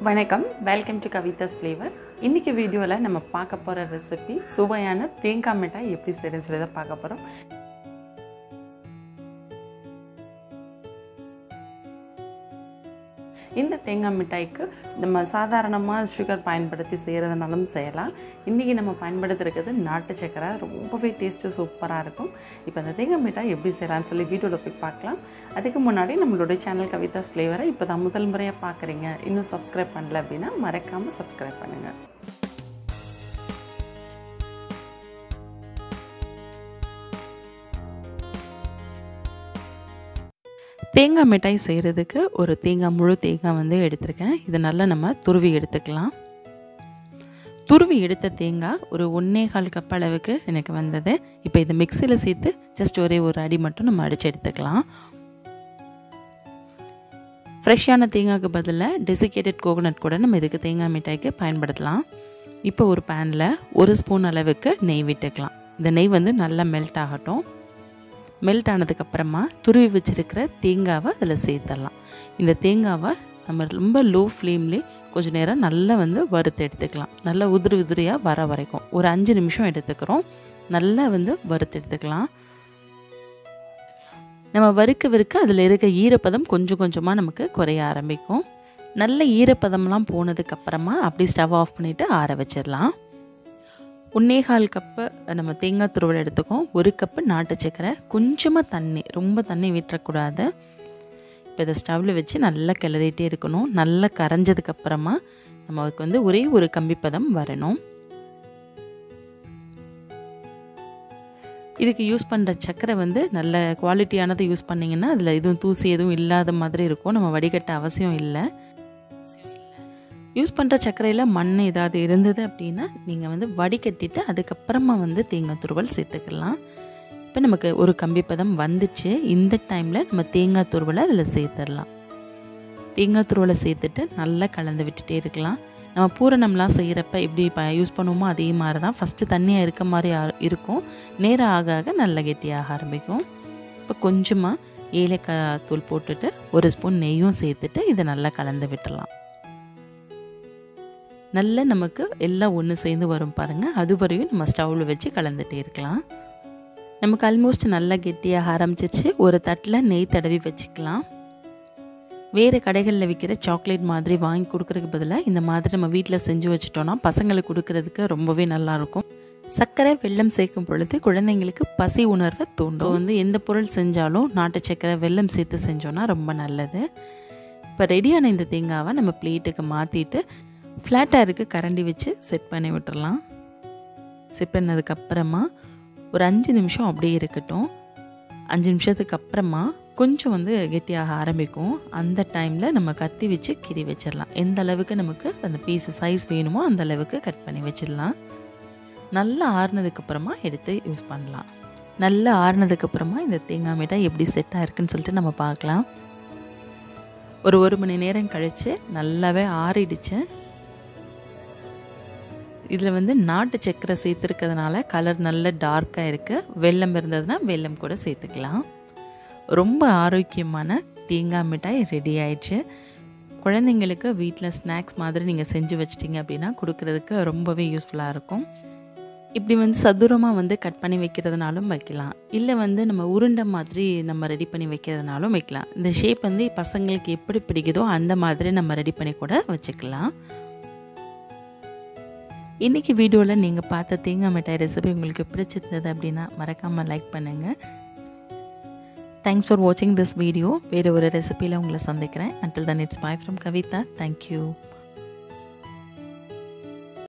வணக்கம் welcome to கவிதாஸ் flavour இன்றைக்கி வீடியோவில் நம்ம பார்க்க போகிற ரெசிபி சுவையான தேங்காய் மிட்டாய் எப்படி செய்யறதுன்னு சொல்லி தான் பார்க்க போகிறோம் இந்த தேங்காய் மிட்டாய்க்கு நம்ம சாதாரணமாக சுகர் பயன்படுத்தி செய்கிறதுனாலும் செய்யலாம் இன்றைக்கி நம்ம பயன்படுத்திருக்கிறது நாட்டு சக்கரை ரொம்பவே டேஸ்ட்டு சூப்பராக இருக்கும் இப்போ அந்த தேங்காய் மிட்டாய் எப்படி செய்யலாம்னு சொல்லி வீடியோவில் போய் பார்க்கலாம் அதுக்கு முன்னாடி நம்மளோட சேனல் கவிதாஸ் ஃப்ளேவரை இப்போ தான் முதல் முறையாக பார்க்குறீங்க இன்னும் சப்ஸ்கிரைப் பண்ணல அப்படின்னா மறக்காமல் சப்ஸ்கிரைப் பண்ணுங்கள் தேங்காய் மிட்டாய் செய்கிறதுக்கு ஒரு தேங்காய் முழு தேங்காய் வந்து எடுத்திருக்கேன் இதை நல்லா நம்ம துருவி எடுத்துக்கலாம் துருவி எடுத்த தேங்காய் ஒரு ஒன்றே கால் கப் அளவுக்கு எனக்கு வந்தது இப்போ இதை மிக்சியில் சேர்த்து ஜஸ்ட் ஒரே ஒரு அடி மட்டும் நம்ம அடித்து எடுத்துக்கலாம் ஃப்ரெஷ்ஷான தேங்காய்க்கு பதிலாக டெசிகேட்டட் கோகோனட் கூட நம்ம இதுக்கு தேங்காய் மிட்டாய்க்கு பயன்படுத்தலாம் இப்போ ஒரு பேனில் ஒரு ஸ்பூன் அளவுக்கு நெய் விட்டுக்கலாம் இந்த நெய் வந்து நல்லா மெல்ட் ஆகட்டும் மெல்ட் ஆனதுக்கப்புறமா துருவி வச்சுருக்கிற தேங்காவை அதில் சேர்த்துடலாம் இந்த தேங்காவை நம்ம ரொம்ப லோ ஃப்ளேம்லேயே கொஞ்சம் நேரம் நல்லா வந்து வறுத்து எடுத்துக்கலாம் நல்லா உதிரி உதிரியாக வர வரைக்கும் ஒரு அஞ்சு நிமிஷம் எடுத்துக்கிறோம் நல்லா வந்து வறுத்து எடுத்துக்கலாம் நம்ம வறுக்க வறுக்க அதில் இருக்க ஈரப்பதம் கொஞ்சம் கொஞ்சமாக நமக்கு குறைய ஆரம்பிக்கும் நல்ல ஈரப்பதம்லாம் போனதுக்கப்புறமா அப்படி ஸ்டவ் ஆஃப் பண்ணிவிட்டு ஆற வச்சிடலாம் ஒன்னே கால் கப்பு நம்ம தேங்காய் துருவல் எடுத்துக்கோம் ஒரு கப்பு நாட்டு சக்கரை கொஞ்சமாக தண்ணி ரொம்ப தண்ணி விட்டுறக்கூடாது இப்போ இதை ஸ்டவ்வில் வச்சு நல்லா கிளறிட்டே இருக்கணும் நல்லா கரைஞ்சதுக்கப்புறமா நமக்கு வந்து ஒரே ஒரு கம்பிப்பதம் வரணும் இதுக்கு யூஸ் பண்ணுற சக்கரை வந்து நல்ல குவாலிட்டியானதை யூஸ் பண்ணிங்கன்னா அதில் எதுவும் தூசி எதுவும் இல்லாத மாதிரி இருக்கும் நம்ம வடிகட்ட அவசியம் இல்லை யூஸ் பண்ணுற சர்க்கரையில் மண் ஏதாவது இருந்தது அப்படின்னா நீங்கள் வந்து வடிகட்டிட்டு அதுக்கப்புறமா வந்து தேங்காய் துருவல் சேர்த்துக்கலாம் இப்போ நமக்கு ஒரு கம்பி பதம் வந்துச்சு இந்த டைமில் நம்ம தேங்காய் துருவலை அதில் சேர்த்துடலாம் தேங்காய் துருவலை சேர்த்துட்டு நல்லா கலந்து விட்டுட்டே இருக்கலாம் நம்ம பூரணம்லாம் செய்கிறப்ப எப்படி இப்போ யூஸ் பண்ணுவோமோ அதே மாதிரி தான் ஃபஸ்ட்டு தண்ணியாக இருக்க மாதிரி இருக்கும் நேரம் ஆக ஆக நல்லா கெட்டியாக ஆரம்பிக்கும் இப்போ கொஞ்சமாக ஏலக்காய் தூள் போட்டுட்டு ஒரு ஸ்பூன் நெய்யும் சேர்த்துட்டு இதை நல்லா கலந்து விட்டுடலாம் நல்லா நமக்கு எல்லாம் ஒன்று சேர்ந்து வரும் பாருங்கள் அது வரையும் நம்ம ஸ்டவ்வில் வச்சு கலந்துகிட்டே இருக்கலாம் நமக்கு ஆல்மோஸ்ட் நல்லா கெட்டியாக ஆரம்பிச்சிச்சு ஒரு தட்டில் நெய் தடவி வச்சுக்கலாம் வேறு கடைகளில் விற்கிற சாக்லேட் மாதிரி வாங்கி கொடுக்குறதுக்கு பதிலாக இந்த மாதிரி நம்ம வீட்டில் செஞ்சு வச்சுட்டோன்னா பசங்களுக்கு கொடுக்கறதுக்கு ரொம்பவே நல்லாயிருக்கும் சர்க்கரை வெல்லம் சேர்க்கும் பொழுது குழந்தைங்களுக்கு பசி உணர்வை தூண்டும் வந்து எந்த பொருள் செஞ்சாலும் நாட்டு சர்க்கரை வெல்லம் சேர்த்து செஞ்சோன்னா ரொம்ப நல்லது இப்போ ரெடியான இந்த தேங்காவை நம்ம பிளேட்டுக்கு மாற்றிட்டு ஃப்ளாட்டாக இருக்குது கரண்டி வச்சு செட் பண்ணி விட்டுறலாம் செட் பண்ணதுக்கப்புறமா ஒரு அஞ்சு நிமிஷம் அப்படியே இருக்கட்டும் அஞ்சு நிமிஷத்துக்கு அப்புறமா கொஞ்சம் வந்து கெட்டியாக ஆரம்பிக்கும் அந்த டைமில் நம்ம கத்தி வச்சு கிரி வச்சிடலாம் எந்த அளவுக்கு நமக்கு அந்த பீஸ் சைஸ் வேணுமோ அந்த அளவுக்கு கட் பண்ணி வச்சிடலாம் நல்லா ஆறுனதுக்கப்புறமா எடுத்து யூஸ் பண்ணலாம் நல்லா ஆறுனதுக்கப்புறமா இந்த தேங்காய் மிட்டாய் எப்படி செட் ஆயிருக்குன்னு சொல்லிட்டு நம்ம பார்க்கலாம் ஒரு ஒரு மணி நேரம் கழித்து நல்லாவே ஆறிடுச்சு இதில் வந்து நாட்டு சக்கரை சேர்த்துருக்கிறதுனால கலர் நல்ல டார்க்காக இருக்குது வெல்லம் இருந்ததுன்னா வெல்லம் கூட சேர்த்துக்கலாம் ரொம்ப ஆரோக்கியமான தேங்காய் மிட்டாய் ரெடி ஆயிடுச்சு குழந்தைங்களுக்கு வீட்டில் ஸ்நாக்ஸ் மாதிரி நீங்கள் செஞ்சு வச்சிட்டிங்க அப்படின்னா கொடுக்குறதுக்கு ரொம்பவே யூஸ்ஃபுல்லாக இருக்கும் இப்படி வந்து சதுரமாக வந்து கட் பண்ணி வைக்கிறதுனாலும் வைக்கலாம் இல்லை வந்து நம்ம உருண்டை மாதிரி நம்ம ரெடி பண்ணி வைக்கிறதுனாலும் வைக்கலாம் இந்த ஷேப் வந்து பசங்களுக்கு எப்படி பிடிக்குதோ அந்த மாதிரி நம்ம ரெடி பண்ணி கூட வச்சுக்கலாம் இன்றைக்கி வீடியோவில் நீங்கள் பார்த்த தேங்காய் மிட்டாய் ரெசிபி உங்களுக்கு பிடிச்சிருந்தது அப்படின்னா மறக்காமல் லைக் பண்ணுங்கள் தேங்க்ஸ் ஃபார் வாட்சிங் திஸ் வீடியோ வேறு ஒரு ரெசிபியில் உங்களை சந்திக்கிறேன் until then it's bye from Kavitha thank you